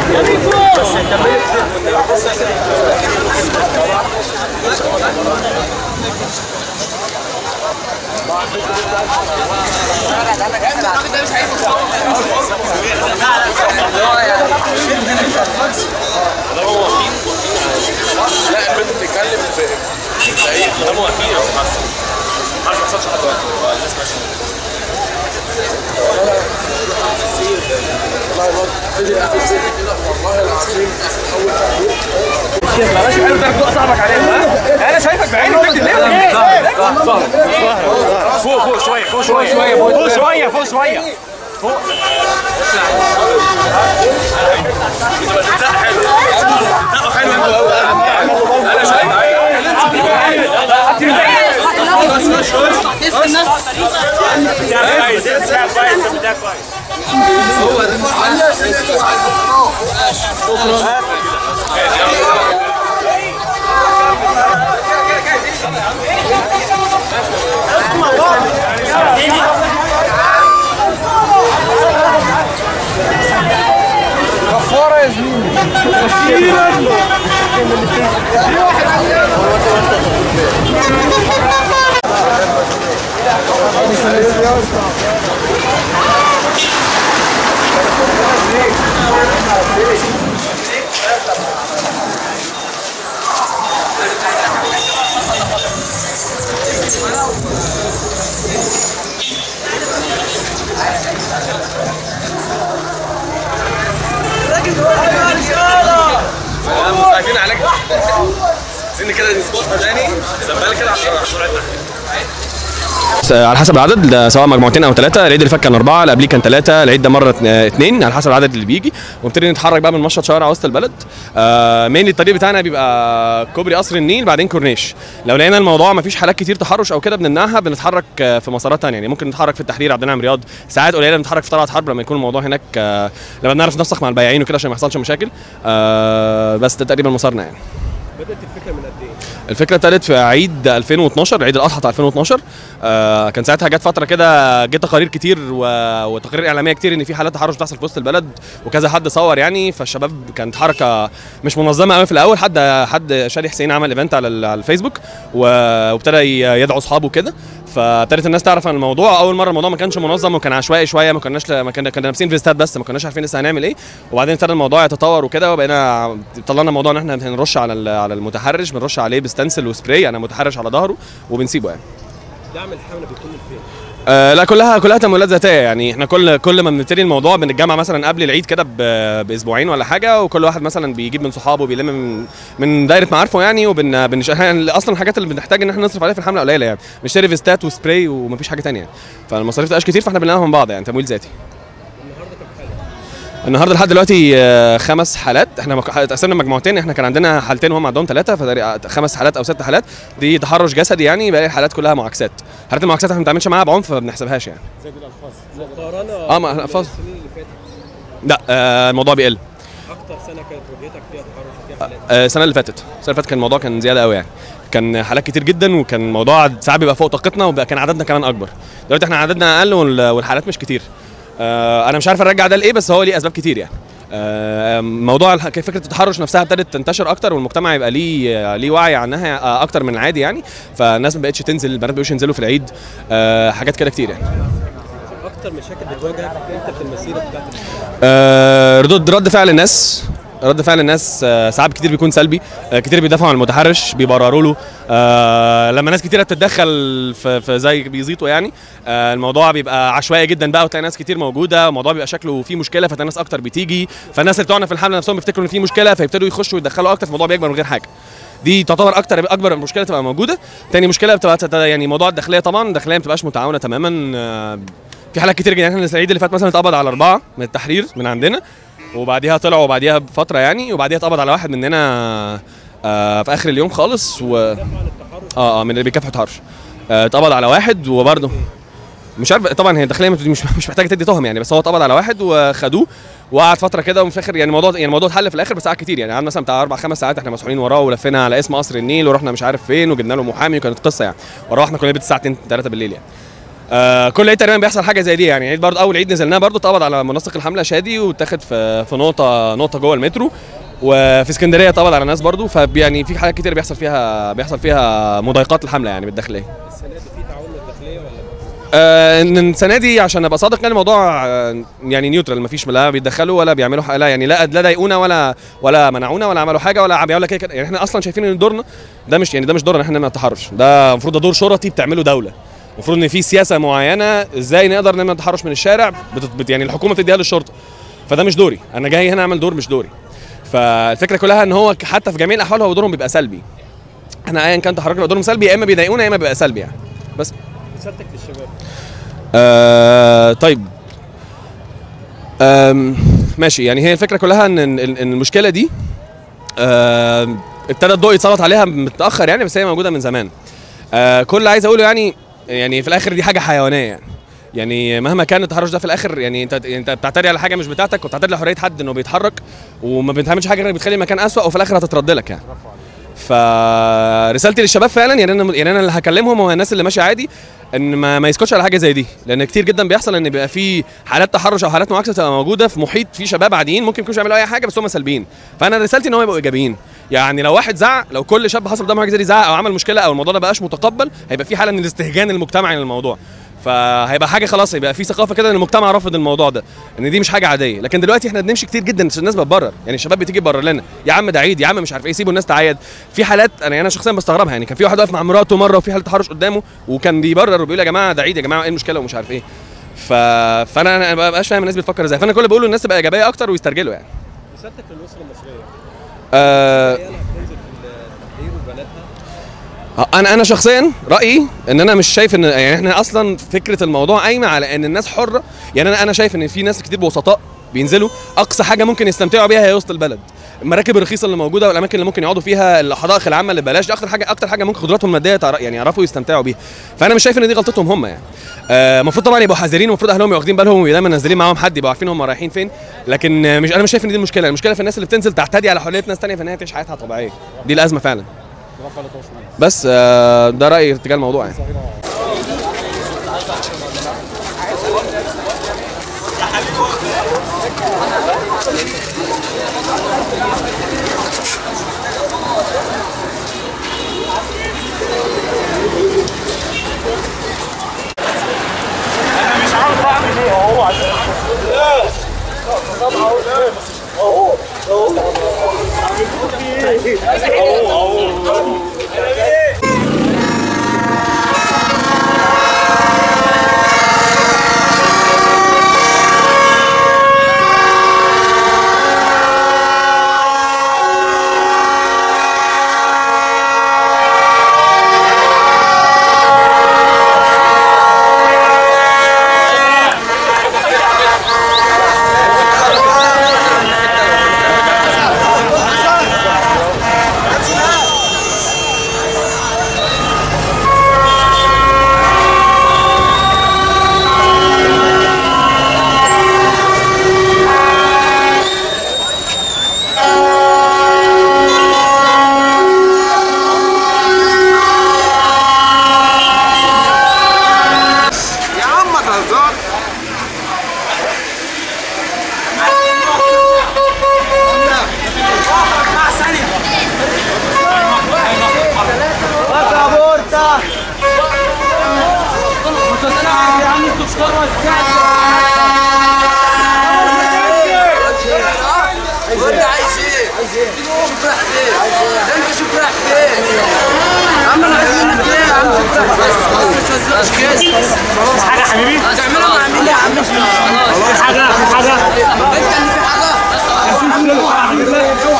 لا البنت بتتكلم في دقيقة هم واقفين يا حسن ما حصلش حد واقف الناس ماشية والله العظيم اول معلش حلو ده فوق صاحبك عليهم ها انا شايفك بعيني بتكتب ليه فوق فوق شويه فوق شويه فوق شويه فوق شويه فوق حلو حلو انا شايف خايفين عليك عايزين كده نظبطها تاني زبال كده عشان سرعتنا على حسب العدد ده سواء مجموعتين او ثلاثه العيد اللي فات كان اربعه اللي قبليه كان ثلاثه العيد ده مره اثنين على حسب العدد اللي بيجي ونبتدي نتحرك بقى من مشط شوارع وسط البلد آه مين الطريق بتاعنا بيبقى كوبري قصر النيل بعدين كورنيش لو لقينا الموضوع ما فيش حالات كتير تحرش او كده بنمنعها بنتحرك آه، في مسارات ثانيه يعني ممكن نتحرك في التحرير عبد النعم رياض ساعات قليله نتحرك في طلعت حرب لما يكون الموضوع هناك آه لما بنعرف ننسق مع البياعين وكده عشان ما يحصلش مشاكل آه بس ده تقريبا مسارنا يعني بدات الفكره من قد ايه؟ الفكره ابتدت في عيد 2012 عيد الاضحى بتاع 2012 آه كان ساعتها جت فتره كده جت تقارير كتير و... وتقارير اعلاميه كتير ان في حالات تحرش بتحصل في وسط البلد وكذا حد صور يعني فالشباب كانت حركه مش منظمه قوي في الاول حد حد شادي حسين عمل ايفنت على, ال- على الفيسبوك و... وابتدى ي- يدعو اصحابه كده فابتدت الناس تعرف عن الموضوع اول مره الموضوع ما كانش منظم وكان عشوائي شويه ما كناش ما كنا كنا لابسين فيستات بس ما كناش عارفين لسه هنعمل ايه وبعدين ابتدى الموضوع يتطور وكده وبقينا طلعنا موضوع ان احنا بنرش على ال- على المتحرش بنرش عليه بستنسل وسبراي انا متحرش على ظهره وبنسيبه يعني دعم الحمله بيكون فين؟ آه لا كلها كلها تمويلات ذاتيه يعني احنا كل كل ما بنبتدي الموضوع بنتجمع مثلا قبل العيد كده ب- باسبوعين ولا حاجه وكل واحد مثلا بيجيب من صحابه بيلم من من دايره معارفه يعني وبن بنش... يعني اصلا الحاجات اللي بنحتاج ان احنا نصرف عليها في الحمله قليله يعني بنشتري فيستات وسبراي ومفيش حاجه تانية يعني فالمصاريف تبقاش كتير فاحنا بنلاقيها من بعض يعني تمويل ذاتي النهارده كام حاله؟ النهارده لحد دلوقتي آه، خمس حالات احنا مك- اتقسمنا مجموعتين احنا كان عندنا حالتين وهم عندهم ثلاثه فتقريبا خمس حالات او ست حالات دي تحرش جسدي يعني باقي الحالات كلها معاكسات حالات المعاكسات احنا ما بنتعاملش معاها بعنف فما بنحسبهاش يعني زي الالفاظ مقارنه اه، ما- الألفاظ. بالسنين اللي فاتت لا آه، الموضوع بيقل اكتر سنه كانت واجهتك فيها تحرش وفيها حالات آه، السنه اللي فاتت السنه اللي فاتت كان الموضوع كان زياده قوي يعني كان حالات كتير جدا وكان الموضوع ساعات بيبقى فوق طاقتنا وبقى كان عددنا كمان اكبر دلوقتي احنا عددنا اقل وال- والحالات مش كتير آه، انا مش عارف ارجع ده لايه بس هو ليه اسباب كتير يعني آه، موضوع الح- فكره التحرش نفسها ابتدت تنتشر اكتر والمجتمع يبقى ليه ليه وعي عنها آه، اكتر من العادي يعني فالناس ما بقتش تنزل البنات ما بقوش ينزلوا في العيد آه، حاجات كده كتير يعني اكتر مشاكل بتواجهك انت في المسيره بتاعت آه، ردود رد فعل الناس رد فعل الناس آه، ساعات كتير بيكون سلبي آه، كتير بيدافعوا عن المتحرش بيبرروا له آه، لما ناس كتيره بتتدخل في, في زي بيزيطوا يعني آه، الموضوع بيبقى عشوائي جدا بقى وتلاقي ناس كتير موجوده الموضوع بيبقى شكله فيه مشكله فتلاقي ناس اكتر بتيجي فالناس اللي بتوعنا في الحمله نفسهم بيفتكروا ان في مشكله فيبتدوا يخشوا يتدخلوا اكتر فالموضوع بيكبر من غير حاجه دي تعتبر اكتر اكبر مشكله تبقى موجوده تاني مشكله بتبقى تت- يعني موضوع الداخليه طبعا الداخليه ما بتبقاش متعاونه تماما آه، في حالات كتير جدا يعني احنا العيد اللي فات مثلا اتقبض على اربعه من التحرير من عندنا وبعديها طلعوا وبعديها بفتره يعني وبعديها اتقبض على واحد مننا آه في اخر اليوم خالص و عن التحرش اه اه من اللي بيكافحوا التحرش آه، اتقبض على واحد وبرضه مش عارف طبعا هي الداخليه مش مش محتاجه تدي تهم يعني بس هو اتقبض على واحد وخدوه وقعد فتره كده وفي الاخر يعني الموضوع يعني الموضوع اتحل في الاخر بساعات كتير يعني قعدنا مثلا بتاع اربع خمس ساعات احنا مسؤولين وراه ولفينا على اسم قصر النيل ورحنا مش عارف فين وجبنا له محامي وكانت قصه يعني وروحنا كلنا بيت الساعه 2 3 بالليل يعني آه كل عيد تقريبا بيحصل حاجه زي دي يعني عيد برضه اول عيد نزلناه برضه اتقبض على منسق الحمله شادي واتاخد في في نقطه نقطه جوه المترو وفي اسكندريه اتقبض على ناس برضه فيعني في حاجات كتير بيحصل فيها بيحصل فيها مضايقات الحمله يعني بالداخليه السنه دي في تعاون الداخليه ولا آه ان السنه دي عشان ابقى صادق يعني الموضوع آه، يعني نيوترال مفيش لا بيتدخلوا ولا بيعملوا ح- لا يعني لا لا ضايقونا ولا ولا منعونا ولا عملوا حاجه ولا بيقول لك إيه كده. يعني احنا اصلا شايفين ان دورنا ده مش يعني ده مش دورنا احنا نمنع التحرش ده المفروض ده دور شرطي بتعمله دوله المفروض ان في سياسه معينه ازاي نقدر نمنع التحرش من الشارع بت بت يعني الحكومه بتديها للشرطه فده مش دوري انا جاي هنا اعمل دور مش دوري فالفكره كلها ان هو ك- حتى في جميع الاحوال هو دورهم بيبقى سلبي احنا ايا كان تحركنا بيبقى دورهم سلبي يا اما بيضايقونا يا اما بيبقى سلبي يعني بس رسالتك للشباب آه طيب آم ماشي يعني هي الفكره كلها ان ان إن المشكله دي آه ابتدى الضوء يتسلط عليها متاخر يعني بس هي موجوده من زمان آه كل اللي عايز اقوله يعني يعني في الاخر دي حاجه حيوانيه يعني يعني مهما كان التحرش ده في الاخر يعني انت انت بتعتدي على حاجه مش بتاعتك وبتعتدي على حريه حد انه بيتحرك وما بتعملش حاجه غير بتخلي المكان اسوء وفي الاخر هتترد لك يعني فرسالتي للشباب فعلا يعني انا يعني انا اللي هكلمهم هو الناس اللي ماشيه عادي ان ما, ما يسكتش على حاجه زي دي لان كتير جدا بيحصل ان بيبقى في حالات تحرش او حالات معاكسه تبقى موجوده في محيط فيه شباب عاديين ممكن يكونوا يعملوا اي حاجه بس هم سلبيين فانا رسالتي ان هم يبقوا ايجابيين يعني لو واحد زعق لو كل شاب حصل قدامه حاجه زي دي زعق او عمل مشكله او الموضوع ده بقاش متقبل هيبقى في حاله من الاستهجان المجتمعي للموضوع فهيبقى حاجه خلاص هيبقى في ثقافه كده ان المجتمع رافض الموضوع ده ان دي مش حاجه عاديه لكن دلوقتي احنا بنمشي كتير جدا عشان الناس بتبرر يعني الشباب بتيجي تبرر لنا يا عم ده عيد يا عم مش عارف ايه سيبوا الناس تعيد في حالات انا انا شخصيا بستغربها يعني كان في واحد واقف مع مراته مره وفي حاله تحرش قدامه وكان بيبرر وبيقول يا جماعه ده عيد يا جماعه ايه المشكله ومش عارف ايه ف... فانا انا ما بقاش فاهم الناس بتفكر ازاي فانا كل اللي بقوله الناس تبقى ايجابيه اكتر ويسترجلوا يعني رسالتك للاسره المصريه أه عيالها بتنزل في التحرير وبناتها انا انا شخصيا رايي ان انا مش شايف ان يعني احنا اصلا فكره الموضوع قايمه على ان الناس حره يعني انا انا شايف ان في ناس كتير بسطاء بينزلوا اقصى حاجه ممكن يستمتعوا بيها هي وسط البلد المراكب الرخيصه اللي موجوده والاماكن اللي ممكن يقعدوا فيها الحدائق العامه اللي ببلاش دي اكتر حاجه اكتر حاجه ممكن قدراتهم الماديه تعر- يعني يعرفوا يستمتعوا بيها فانا مش شايف ان دي غلطتهم هم يعني آه، المفروض طبعا يبقوا حذرين المفروض اهلهم يبقوا واخدين بالهم ودايما منزلين معاهم حد يبقوا عارفين هم رايحين فين لكن آه، مش انا مش شايف ان دي المشكله المشكله في الناس اللي بتنزل تعتدي على حريه ناس تانية في ان هي تعيش حياتها طبيعيه دي الازمه فعلا برافو عليك يا باشمهندس بس آه، ده رايي اتجاه الموضوع يعني يا عم ما تهزر قول عايز ايه؟ عايز ايه؟ شوف رايح فين؟ انت شوف رايح فين؟ يا عم انا عايز منك ايه يا عم شوف رايح فين؟ ما تهزرش كده خلاص حاجه حبيبي؟ تعملها مع مين يا عم؟ خلاص حاجه حاجه انت اللي في حاجه؟